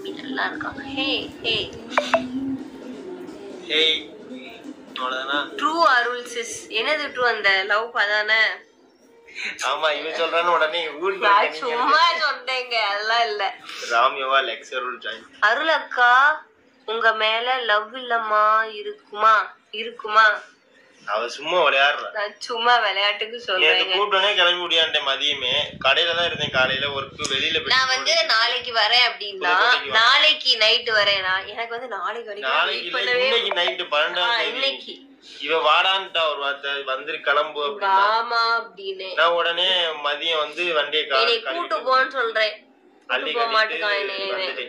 தம்பி நல்லா இருக்காங்க ஹே ஹே ஹேய் அவ்வளவுதானா ட்ரூ அருள் சிஸ் என்னது ட்ரூ அந்த லவ் அதானே ஆமா இவன் சொல்றான்னு உடனே ஊருக்கு நான் வந்துட்டீங்க. சும்மா சொன்னேங்க அதெல்லாம் இல்ல ராம்யவா லெக்சர் ஜாயின் அருள் அக்கா உங்க மேல லவ் இல்லம்மா இருக்குமா இருக்குமா அவ சும்மா விளையாடுறா நான் சும்மா விளையாட்டுக்கு நேத்து சொல்றேங்க கூப்பிட்டோன்னே கிளம்பி முடியாண்டேன் மதியமே கடையில தான் இருந்தேன் காலையில ஒர்க்கு வெளியில போய் நான் வந்து நாளைக்கு வரேன் அப்படின்னா புதுக்கோட்டைக்கு வா. நாளைக்கு நைட்டு வரேனா எனக்கு வந்து நாளைக்கு வரைக்கும் நாளைக்கு wait இல்ல, பண்ணவே இன்னைக்கு நைட்டு ஆ, பன்னெண்டாம் தேதி இன்னைக்கு இவ வாடான்ட்டா ஒரு வார்த்தை வந்துரு கிளம்பு அப்படின்னா ஆமா அப்படின்னு நான் உடனே மதியம் வந்து வண்டியை கார் என்னை கூட்டு போன்னு சொல்றேன் அள்ளி கூட்டு போக கட்டிட்டு மாட்டேங்கான் என்னை வந்துட்டேன்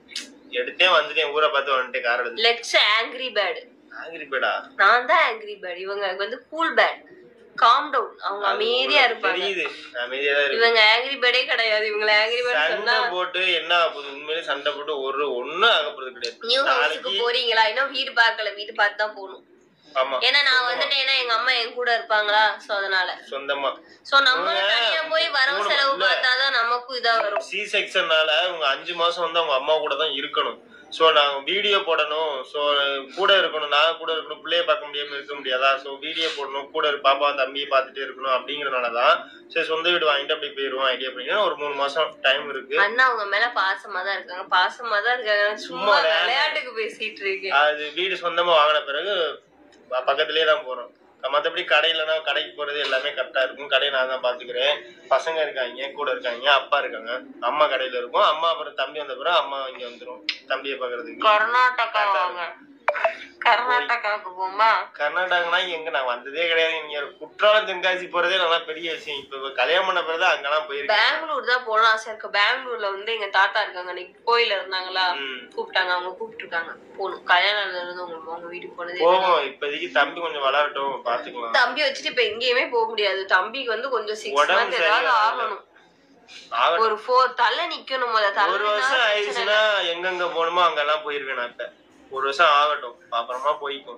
எடுத்தே வந்துட்டேன் ஊரை பார்த்து வந்துட்டேன் கார் எடுத்து லெட்ஸ் ஆங்கிரி பேர்டு ஆங்கிரி பேடா நான் தான் ஆங்கிரி பேர்டு இவங்க வந்து கூல் பேர்ட் காம் டவுன் அவங்க அமைதியா இருப்பாங்க தெரியுது அமைதியா தான் இருக்கு இவங்க ஆங்கிரி பேர்டே கிடையாது இவங்களை ஆங்கிரி பேர்ட் சொன்னா சண்டை போட்டு என்ன ஆகுது உண்மையிலே சண்டை போட்டு ஒரு ஒண்ணும் ஆகப்படுறது கிடையாது நியூ ஹவுஸுக்கு நாளைக்கு போறீங்களா இன்னும் வீடு பார்க்கல வீடு பார்த்து தான் போகணும் ஆமா ஏன்னா நான் வந்துட்டேன்னா எங்க அம்மா என் கூட இருப்பாங்களா சோ அதனால சொந்தமா சோ நம்ம தனியா போய் வரவு மூணு செலவு இல்ல. பார்த்தாதான் நமக்கும் இதா வரும் சி செக்ஷன்னால அவங்க அஞ்சு மாசம் வந்து அவங்க அம்மா கூட தான் இருக்கணும் சோ நாங்க வீடியோ போடணும் சோ கூட இருக்கணும் நான் கூட இருக்கணும் பிள்ளைய பார்க்க முடியாம இருக்க முடியாதா சோ வீடியோ போடணும் கூட இரு- பாப்பா தம்பியை பார்த்துட்டே இருக்கணும் அப்படிங்கறதுனாலதான் சரி சொந்த வீடு வாங்கிட்டு அப்படி போயிருவோம் ஐடியா அப்படின்னா ஒரு மூணு மாசம் டைம் இருக்கு அண்ணா அவங்க மேல பாசமா தான் இருக்காங்க பாசமா தான் இருக்காங்க சும்மா சும்மா விளையாட்டுக்கு பேசிட்டு இருக்கேன் அது வீடு சொந்தமா வாங்கின பிறகு ப- பக்கத்துலயே தான் போறோம் மத்தபடி கடையிலனா கடைக்கு போறது எல்லாமே கரெக்டா இருக்கும் கடையை நான் தான் பாத்துக்கிறேன் பசங்க இருக்காங்க கூட இருக்காங்க அப்பா இருக்காங்க அம்மா கடையில இருக்கும் அம்மா அப்புறம் தம்பி வந்த பிறகு அம்மா இங்க வந்துரும் தம்பியை பாக்குறதுக்கு கர்நாடகா வாங்க கர்நாடகாவுக்கு போமா கர்நாடகானா எங்க நான் வந்ததே கிடையாது இங்க குற்றாலம் தென்காசி போறதே நல்லா பெரிய விஷயம் இப்ப இப்ப கல்யாணம் பண்ண பிறகு அங்கெல்லாம் போயிருக்கேன் பெங்களூர் தான் போகணும் ஆசை இருக்கு பெங்களூர்ல வந்து எங்க தாத்தா இருக்காங்க அன்னைக்கு கோயில்ல இருந்தாங்களா ம். கூப்பிட்டாங்க அவங்க கூப்பிட்டு இருக்காங்க போகணும் கல்யாணம் இருந்து உங்களுக்கு அவங்க வீட்டுக்கு போனதே இல்லை. போவோம் இப்போதைக்கு தம்பி கொஞ்சம் வளரட்டும் பாத்துக்கலாம் தம்பி வச்சுட்டு இப்ப எங்கேயுமே போக முடியாது தம்பிக்கு வந்து கொஞ்சம் சிக்ஸ் உடம்பு மந்த் ஏதாவது சரியில்லை. ஆகணும் ஆகட்டும். ஒரு ஃபோர் தலை நிக்கணும் முத தலை ஒரு வருஷம் ஆயிடுச்சுன்னா எங்கெங்க போகணுமோ அங்கெல்லாம் போயிருவேன் நான் இப்ப ஒரு வருஷம் ஆகட்டும் அப்புறமா போய்க்கும்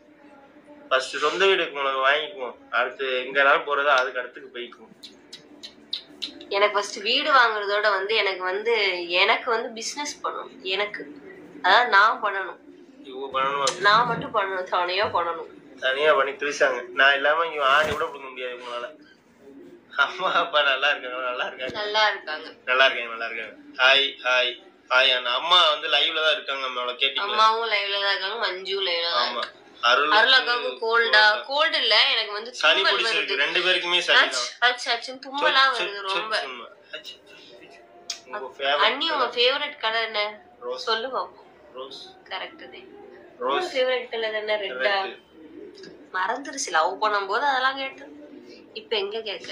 ஃபர்ஸ்ட் சொந்த வீடுக்கு உனக்கு வாங்கிக்குவோம் அடுத்து எங்கனாலும் போறதோ அதுக்கு அடுத்துக்கு போய்க்கும் எனக்கு ஃபர்ஸ்ட் வீடு வாங்குறதோட வந்து எனக்கு வந்து எனக்கு வந்து பிசினஸ் பண்ணணும் எனக்கு அதாவது நான் பண்ணணும் இவங்க பண்ணணும் அப்படி. நான் மட்டும் பண்ணணும் தனியா பண்ணணும் தனியா பண்ணி திரிச்சாங்க நான் இல்லாம இங்க ஆணி கூட கொடுக்க முடியாது உங்களால அம்மா அப்பா நல்லா இருக்காங்க நல்லா இருக்காங்க நல்லா இருக்காங்க நல்லா இருக்காங்க நல்லா இருக்காங்க ஹாய் ஹாய் ஹாய் அண்ணா அம்மா வந்து லைவ்ல தான் இருக்காங்க நம்மள கேட்டீங்களா அம்மாவும் லைவ்ல தான் இருக்காங்க மஞ்சு லைவ்ல தான் ஆமா இருக்காங்க. அருள் அருள் அக்காவுக்கு கோல்டா கோல்டு இல்ல எனக்கு வந்து சளி தும்மல் வருது பிடிச்சிருக்கு ரெண்டு பேருக்குமே சளி அச், அச், அச்சுன்னு தும்மலா வருது ரொம்ப உங்க அண்ணி உங்க ஃபேவரட் கலர் என்ன ரோஸ் சொல்லு பாப்போம் ரோஸ் கரெக்ட் தான் ரோஸ் ஃபேவரட் கலர் என்ன ரெட்டா ரெட் மறந்துருச்சு லவ் பண்ணும்போது அதெல்லாம் கேட்டு இப்ப எங்க கேட்க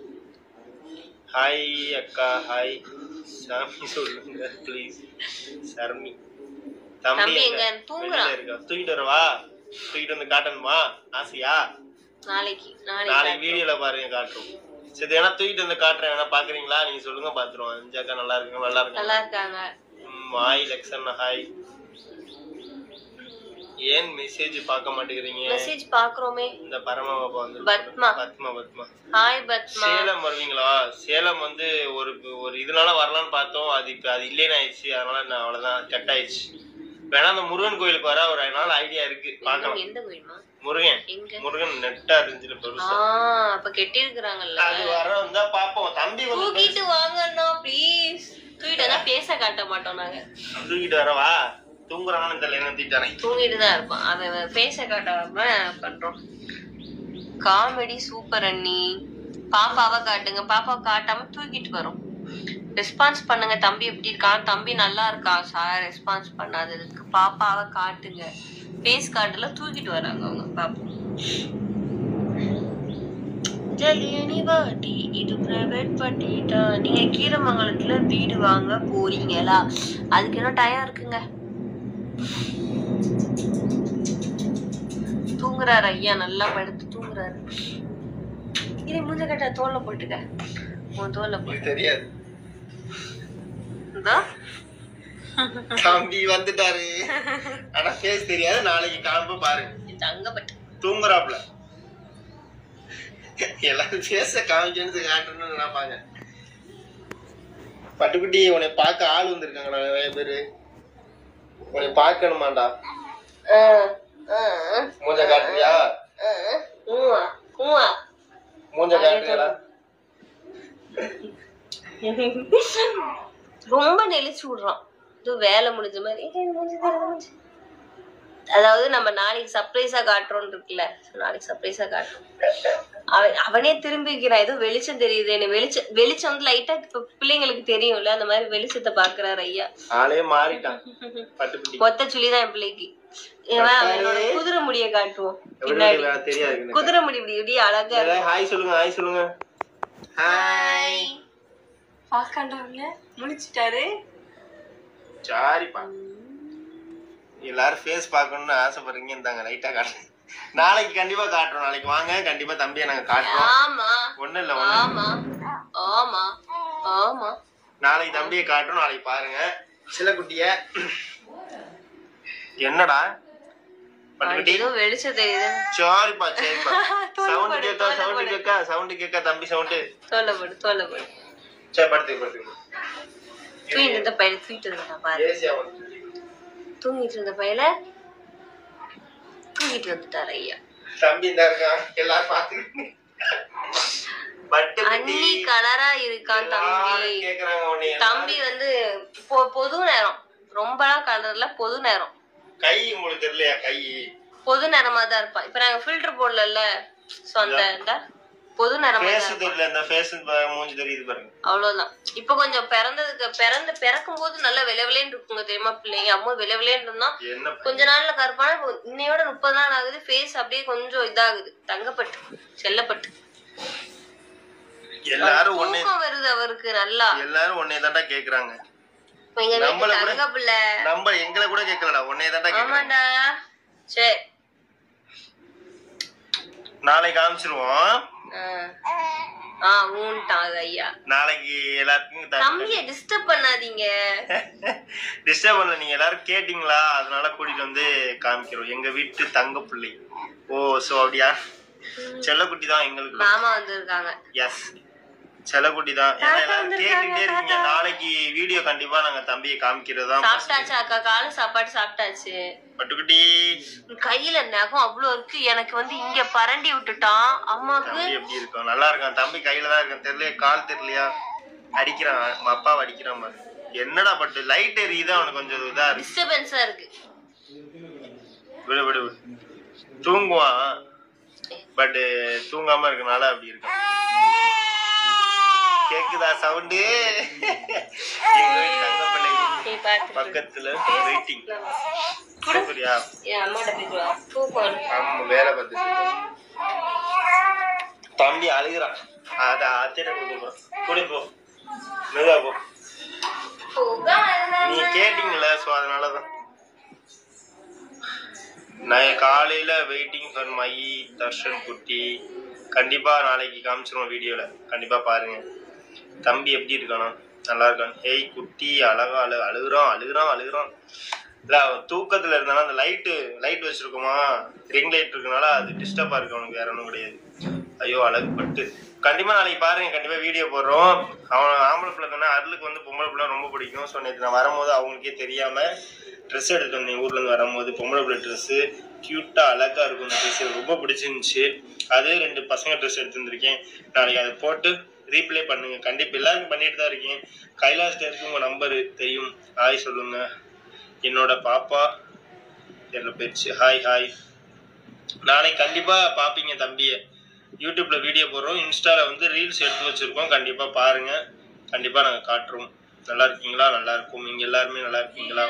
ஹாய் அக்கா ஹாய் சாமி சொல்லுங்க ப்ளீஸ் சர்மி தம்பி தம்பி எங்க? எங்க தூங்குறான். வெளியில இருக்கா தூக்கிட்டு வரவா தூக்கிட்டு வந்து காட்டணுமா ஆசையா நாளைக்கு நாளைக்கு நாளைக்கு வீடியோல பாருங்க காட்டுறோம் சரி ஏன்னா தூக்கிட்டு வந்து காட்டுறேன் வேணா பாக்குறீங்களா நீங்க சொல்லுங்க பாத்துருவோம் அஞ்சாக்கா நல்லா இருக்குங்க நல்லா இருக்கு நல்லா இருக்காங்க ஹாய் லக்ஷன் ஹாய் ஏன் மெசேஜ் பார்க்க மாட்டேங்கிறீங்க மெசேஜ் பாக்குறோமே இந்த பரம பாப்பா வந்து பத்மா. பத்மா பத்மா ஹாய் பத்மா சேலம் வருவீங்களா சேலம் வந்து ஒரு ஒரு இதனால வரலாம்னு பார்த்தோம் அது இப்ப அது இல்லைன்னு ஆயிடுச்சு அதனால நான் அவ்வளவுதான் கட் ஆயிடுச்சு வேணா அந்த முருகன் கோயிலுக்கு வர ஒரு நாள் ஐடியா இருக்கு பார்க்கலாம் எந்த கோயிலுமா முருகன் எங்க முருகன் நெட்டா இருந்துச்சு ஆ பெருசா அப்ப கெட்டி இருக்கிறாங்கல்ல அது வர வந்தா பாப்போம் தம்பி வந்து தூக்கிட்டு வாங்கண்ணா ப்ளீஸ் தூக்கிட்டு வந்தா பேச காட்ட மாட்டோம் நாங்க தூக்கிட்டு வரவா தூங்குறாங்கன்னு தெரியல என்ன தூக்கிட்டாரேன் தூங்கிட்டு தான் இருப்பான் அவன் பேச காட்டாம பண்றோம் காமெடி சூப்பர் அண்ணி பாப்பாவை காட்டுங்க பாப்பா காட்டாம தூக்கிட்டு வரும் ரெஸ்பான்ஸ் பண்ணுங்க தம்பி எப்படி இருக்கான் தம்பி நல்லா இருக்கா சார் ரெஸ்பான்ஸ் பண்ணாததுக்கு பாப்பாவை காட்டுங்க ஃபேஸ் காட்டுல தூக்கிட்டு வராங்க அவங்க பாப்போம் ஜலியனி வாட்டி இது பிரைவேட் பட்டி தான் நீங்க கீரமங்கலத்துல வீடு வாங்க போறீங்களா அதுக்கு என்ன டயம் இருக்குங்க தூங்குறாரு ஐயா நல்லா படுத்து தூங்குறாரு இது மூஞ்ச கட்ட தோல்ல போட்டுக்க உன் தோல்ல போட்டு உங்களுக்கு தெரியாது இதோ. தம்பி வந்துட்டாரு ஆனா ஃபேஸ் தெரியாது நாளைக்கு காண்பு பாருங்க இது தங்கப்பட்டு தூங்குறாப்ல எல்லாரும் ஃபேஸ காமிக்கணும்னு காட்டணும்னு நினைப்பாங்க பட்டுக்குட்டி உன்னை பார்க்க ஆள் வந்திருக்காங்கடா நிறைய பேரு உன்னை பார்க்கணுமாண்டா ஆ, ஆ, மூஞ்ச காட்டுறியா ஆ, ஊவா, ஊவா. மூஞ்ச காட்டுறியாடா ரொம்ப நெளிச்சு விடுறான் இது வேலை முடிஞ்ச மாதிரி ஏய், இது முடிஞ்சு, இது முடிஞ்சு. அதாவது நம்ம நாளைக்கு சர்ப்ரைஸா காட்டுறோம் இருக்குல்ல so நாளைக்கு சர்ப்ரைஸா காட்டுறோம் அவன் அவனே திரும்பிக்கிறான் ஏதோ வெளிச்சம் தெரியுது என்ன வெளிச்சம் வெளிச்சம் வந்து லைட்டா இப்ப பிள்ளைங்களுக்கு தெரியும்ல அந்த மாதிரி வெளிச்சத்தை பாக்குறாரு ஐயா ஆளே மாறிட்டான் பட்டுக்குட்டி கொத்த சுழிதான் என் பிள்ளைக்கு இவன் அவனோட குதிரை முடிய காட்டுவோம் எப்படி பின்னாடி வேற தெரியாது எனக்கு. குதிரை முடி இப்படி இப்படி அழகா எல்லாரும் ஹாய் சொல்லுங்க ஹாய் சொல்லுங்க ஹாய் பாக்காண்டவங்க முடிச்சிட்டாரு சாரிப்பா எல்லாரும் ஃபேஸ் பார்க்கணும்னு ஆசைப்படுறீங்க இந்தாங்க லைட்டா காட்டுறேன் நாளைக்கு கண்டிப்பா காட்டுறோம் நாளைக்கு வாங்க கண்டிப்பா தம்பியை நாங்க காட்டுறோம் ஆமா ஒண்ணும் இல்ல ஒண்ணு ஆமா ஆமா ஆமா நாளைக்கு தம்பியை காட்டுறோம் நாளைக்கு பாருங்க சில குட்டிய என்னடா பட்டுக்குட்டி ஏதோ வெளிச்சம் தெரியுது சாரிப்பா சரிப்பா சவுண்ட் தோலை கேட்கா போடு, சவுண்ட் தோலை கேட்கா சவுண்ட் கேட்கா தம்பி சவுண்ட் தோலப்படு தோலப்படு சரி படுத்து படுத்து தூங்கிட்டு இருந்த பையன் தூங்கிட்டு இருந்தா பாரு ஏசியா வந்து தூங்கிட்டு இருந்த பையல தூங்கிட்டு வந்துட்டாரு ஐயா தம்பி இந்த இருக்கான் எல்லாரும் பாத்துக்கிட்டு பட்டு அண்ணி கலரா இருக்கான் தம்பி கேக்குறாங்க உன்னை தம்பி வந்து பொ- பொது நேரம் ரொம்பலாம் கலர்ல பொது நேரம் கை உங்களுக்கு தெரியலையா கை பொது நேரமா தான் இருப்பான் இப்ப நாங்க ஃபில்டர் போடல சோ அந்த இந்த பொது நேரமா தான் ஃபேஸ் இருப்பான். தெரியல இந்த ஃபேஸ் மூஞ்சி தெரியுது பாருங்க அவ்வளவுதான் இப்ப கொஞ்சம் பிறந்ததுக்கு பிறந்து பிறக்கும் போது நல்லா விளைவிலேன்னு இருக்குங்க தெரியுமா பிள்ளைங்க அம்மா விளைவிலேன்னு இருந்தா என்ன கொஞ்ச நாள்ல கருப்பான இப்போ இன்னையோட முப்பது நாள் ஆகுது ஃபேஸ் அப்படியே கொஞ்சம் இதாகுது தங்கப்பட்டு செல்லப்பட்டு எல்லாரும் ஒன்னே தூக்கம் வருது அவருக்கு நல்லா எல்லாரும் ஒன்னே தாண்டா கேக்குறாங்க எங்க வீட்டு நம்மள கூட- தங்க பிள்ளை நம்ம எங்களை கூட கேட்கலடா ஒன்னே தாண்டா கேக்குறாங்க ஆமாண்டா சரி நாளைக்கு காமிச்சிருவோம் ஆஹ். ஆ ஊன்ட்டாங்க ஐயா நாளைக்கு எல்லாருக்கும் தம்பிய டிஸ்டர்ப் பண்ணாதீங்க டிஸ்டர்ப் பண்ணல நீங்க எல்லாரும் கேட்டீங்களா அதனால கூட்டிட்டு வந்து காமிக்கிறோம் எங்க வீட்டு தங்க பிள்ளை ஓ சோ அப்படியா செல்லக்குட்டி தான் எங்களுக்கு மாமா வந்திருக்காங்க எஸ் செல்லக்குட்டி தான் ஏன்னா தாத்தா எல்லாரும் வந்திருக்காங்க, கேட்டுட்டே இருக்கீங்க நாளைக்கு வீடியோ கண்டிப்பா நாங்க தம்பியை காமிக்கிறது தான் சாப்பிட்டாச்சு அக்கா காலை சாப்பாடு சாப்பிட்டாச்சு பட்டுக்குட்டி கையில நகம் அவ்வளவு இருக்கு எனக்கு வந்து இங்க பரண்டி விட்டுட்டான் அம்மாக்கு தம்பி எப்படி இருக்கும் நல்லா இருக்கான் தம்பி கையில தான் இருக்கான் தெரியல கால் தெரியலையா அடிக்கிறான் நம்ம அப்பாவை அடிக்கிறான் பாரு என்னடா பட்டு லைட் எரியுது அவனுக்கு கொஞ்சம் இதா இருக்கு டிஸ்டர்பன்ஸா இருக்கு விடு விடு விடு தூங்குவான் பட் தூங்காம இருக்கனால அப்படி இருக்கான் கேக்குதா சவுண்டு தங்கப்பிள்ளை நீ பாத்து பக்கத்துல வெயிட்டிங் சரியா என் அம்மாட்ட போயிட்டு வா தூக்கம் வருது. ஆமா வேலை பார்த்துட்டு இருக்கோம். தம்பி அழுகுறான் அத அத்தையிட கொடுக்க போறோம் கூடி போ மெதுவா போ தூக்கம் வருது. நீ கேட்டீங்கல்ல சோ அதனாலதான் நான் காலையில வெயிட்டிங் ஃபார் மை தர்ஷன் குட்டி கண்டிப்பா நாளைக்கு காமிச்சிருவோம் வீடியோல கண்டிப்பா பாருங்க தம்பி எப்படி இருக்கானா நல்லா இருக்கான் ஹேய் குட்டி அழகா அழு அழுகுறான் அழுகுறான் அழுகுறான் இல்ல அவன் தூக்கத்துல இருந்தானா அந்த லைட்டு லைட் வச்சிருக்கோமா ரிங் லைட் இருக்கனால அது டிஸ்டர்பா இருக்கு அவனுக்கு வேற ஒன்றும் கிடையாது ஐயோ அழகு பட்டு கண்டிப்பா நாளைக்கு பாருங்க கண்டிப்பா வீடியோ போடுறோம் அவன் ஆம்பளை பிள்ளை தானே அருளுக்கு வந்து பொம்பளை பிள்ளை ரொம்ப பிடிக்கும் ஸோ நேற்று நான் வரும்போது அவங்களுக்கே தெரியாம ட்ரெஸ் எடுத்து வந்தேன் ஊர்ல இருந்து வரும்போது பொம்பளை பிள்ளை ட்ரெஸ் கியூட்டா அழகா இருக்கும் அந்த ட்ரெஸ் ரொம்ப பிடிச்சிருந்துச்சு அதே ரெண்டு பசங்க ட்ரெஸ் எடுத்து வந்திருக்கேன் நாளைக்கு அதை போட்டு ரீப்ளே பண்ணுங்க கண்டிப்பா எல்லாருக்கும் பண்ணிட்டு தான் இருக்கேன் கைலாஷ் டேருக்கு உங்க நம்பர் தெரியும் ஹாய் சொல்லுங்க என்னோட பாப்பா தெரியல போயிடுச்சு ஹாய் ஹாய் நாளைக்கு கண்டிப்பா பாப்பீங்க தம்பியை யூடியூப்ல வீடியோ போடுறோம் இன்ஸ்டால வந்து ரீல்ஸ் எடுத்து வச்சிருக்கோம் கண்டிப்பா பாருங்க கண்டிப்பா நாங்க காட்டுறோம் நல்லா இருக்கீங்களா நல்லா இருக்கும் நீங்க எல்லாருமே நல்லா இருக்கீங்களா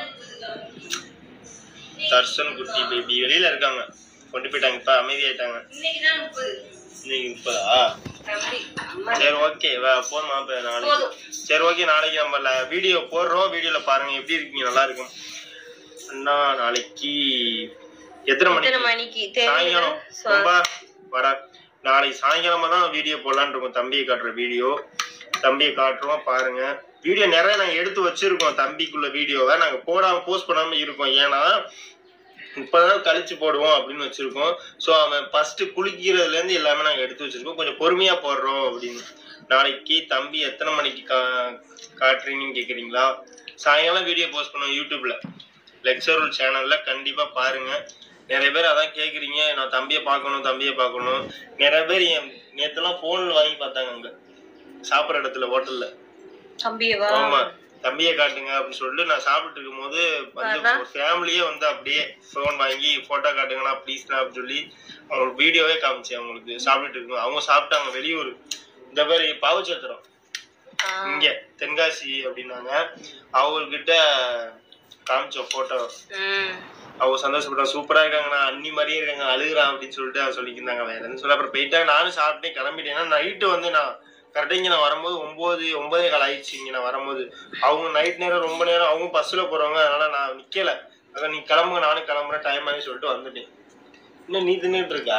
தர்ஷன் குட்டி பேபி வெளியில இருக்காங்க கொண்டு போயிட்டாங்க இப்ப அமைதியாயிட்டாங்க இன்னைக்குதான் முப்பது. இன்னைக்கு முப்பதா தம்பி, அம்மா சரி ஓகே போதுமா இப்ப நாளைக்கு போதும். சரி ஓகே நாளைக்கு நம்ம வீடியோ போடுறோம் வீடியோல பாருங்க எப்படி இருக்கீங்க நல்லா இருக்கும் அண்ணா நாளைக்கு எத்தனை எத்தனை மணிக்கு மணிக்கு தெரியல சாயங்காலம் ரொம்ப வர நாளைக்கு சாயங்காலமா தான் வீடியோ போடலான்னு இருக்கோம் தம்பியை காட்டுற வீடியோ தம்பியை காட்டுறோம் பாருங்க வீடியோ நிறைய நாங்க எடுத்து வச்சிருக்கோம் தம்பிக்குள்ள வீடியோவை நாங்க போடாம போஸ்ட் பண்ணாம இருக்கோம் ஏன்னா முப்பது நாள் கழிச்சு போடுவோம் அப்படின்னு வச்சிருக்கோம் ஸோ அவன் ஃபர்ஸ்ட் குளிக்கிறதுல இருந்து எல்லாமே நாங்க எடுத்து வச்சிருக்கோம் கொஞ்சம் பொறுமையா போடுறோம் அப்படின்னு நாளைக்கு தம்பி எத்தனை மணிக்கு கா காட்டுறீங்கன்னு கேக்குறீங்களா சாயங்காலம் வீடியோ போஸ்ட் பண்ணுவோம் யூடியூப்ல லெக்சர் சேனல்ல கண்டிப்பா பாருங்க நிறைய பேர் அதான் கேக்குறீங்க நான் தம்பியை பார்க்கணும் தம்பியை பார்க்கணும் நிறைய பேர் என் நேத்தெல்லாம் போன்ல வாங்கி பார்த்தாங்க அங்க சாப்பிட்ற இடத்துல ஹோட்டல்ல தம்பியவா ஆமா தம்பியை காட்டுங்க அப்படின்னு சொல்லிட்டு நான் சாப்பிட்டு இருக்கும்போது வந்து அதான். ஒரு ஃபேமிலியே வந்து அப்படியே ஃபோன் வாங்கி போட்டோ காட்டுங்கண்ணா ப்ளீஸ்ண்ணா அப்படின்னு சொல்லி அவங்களுக்கு வீடியோவே காமிச்சேன் அவங்களுக்கு சாப்பிட்டுட்டு இருக்கும் அவங்க சாப்பிட்டாங்க வெளியூர் இந்த மாதிரி பாவச்சத்திரம் ஆ. இங்க தென்காசி அப்படின்னாங்க அவங்கக்கிட்ட காமிச்சோம் போட்டோ ம். அவங்க சந்தோஷப்பட்டா சூப்பரா இருக்காங்கண்ணா அண்ணி மாதிரியே இருக்காங்க அழுகுறான் அப்படின்னு சொல்லிட்டு அவங்க சொல்லியிருந்தாங்க வேற என்ன சொல்ல அப்புறம் போயிட்டாங்க நானும் சாப்பிட்டேன் கிளம்பிட்டேன் ஏன்னா நைட்டு வந்து நான் கரெக்டாக இங்கே நான் வரும்போது ஒம்பது ஒன்பதே கால் ஆயிடுச்சு இங்கே நான் வரும்போது அவங்க நைட் நேரம் ரொம்ப நேரம் அவங்க பஸ்ஸில் போகிறவங்க அதனால நான் நிற்கல அதான் நீ கிளம்புங்க நானும் கிளம்புறேன் டைம் ஆகி சொல்லிட்டு வந்துட்டேன் இன்னும் நீ தின்னுட்டு இருக்கா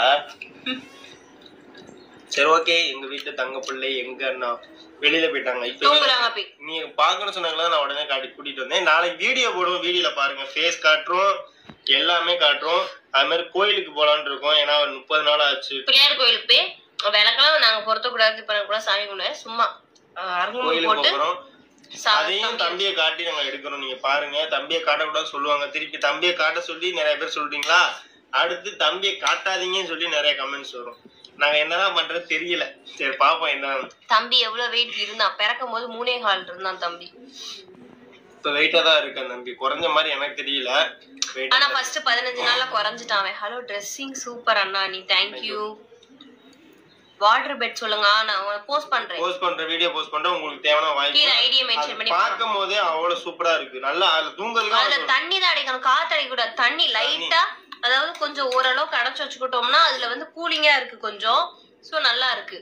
சரி ஓகே எங்க வீட்டு தங்க பிள்ளை எங்க அண்ணா வெளியில போயிட்டாங்க இப்போ தூங்குறாங்க போய் நீங்க பாக்கணும் சொன்னாங்களா நான் உடனே காட்டி கூட்டிட்டு வந்தேன் நாளைக்கு வீடியோ போடுவோம் வீடியோல பாருங்க ஃபேஸ் காட்டுறோம் எல்லாமே காட்டுறோம் அது மாதிரி கோயிலுக்கு போலான்னு இருக்கோம் ஏன்னா ஒரு முப்பது நாள் ஆச்சு பிள்ளையார் கோயிலுக்கு போய் விளக்கெல்லாம் நாங்க பொருத்த கூடாது இப்ப கூட சாமி கும்பிட சும்மா ஆஹ், அருங்கம்புல் கோயிலுக்கு போட்டு போகிறோம் சா- அதையும் தம்பியை காட்டி நாங்க எடுக்கிறோம் நீங்க பாருங்க தம்பியை காட்டக்கூடாது சொல்லுவாங்க திருப்பி தம்பியை காட்ட சொல்லி நிறைய பேர் சொல்றீங்களா அடுத்து தம்பியை காட்டாதீங்கன்னு சொல்லி நிறைய கமெண்ட்ஸ் வரும் நாங்க என்னதான் பண்றது தெரியல சரி பாப்போம் என்ன தம்பி எவ்வளவு வெயிட் இருந்தான் பிறக்கும் போது மூணே கால் இருந்தான் தம்பி இப்ப வெயிட்டா தான் இருக்கேன் தம்பி குறைஞ்ச மாதிரி எனக்கு தெரியல weight ஆனா ஃபர்ஸ்ட் பதினஞ்சு நாள்ல குறைஞ்சிட்டான் அவன் ஹலோ ட்ரெஸ்ஸிங் சூப்பர் அண்ணா நீ தேங்க்யூ வாட்டர் பெட் சொல்லுங்க ஆ, நான் போஸ்ட் பண்றேன் போஸ்ட் பண்ற வீடியோ போஸ்ட் பண்றேன் உங்களுக்கு தேவையான கீழே வாய்ப்பு ஐடியா மென்ஷன் பண்ணி பார்க்கும் போதே அவ்வளவு சூப்பரா இருக்கு நல்லா அதுல தூங்குறதுக்கு அதுல அவ்வளவு தண்ணி தான் அடிக்கணும் காத்து அடிக்க கூடாது தண்ணி லைட்டா அதாவது கொஞ்சம் ஓரளவுக்கு அடைச்சு வச்சுக்கிட்டோம்னா அதுல வந்து கூலிங்கா இருக்கு கொஞ்சம் சோ நல்லா இருக்கு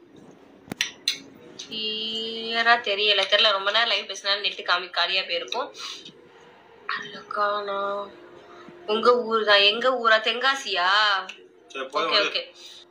கிளியரா தெரியல தெரியல ரொம்ப நேரம் லைவ் பேசினாலும் நெட்டு காமி காலியா போயிருக்கும் அல்லக்கானா உங்க ஊர் தான் எங்க ஊரா தென்காசியா சரி ஓகே போதும் ஓகே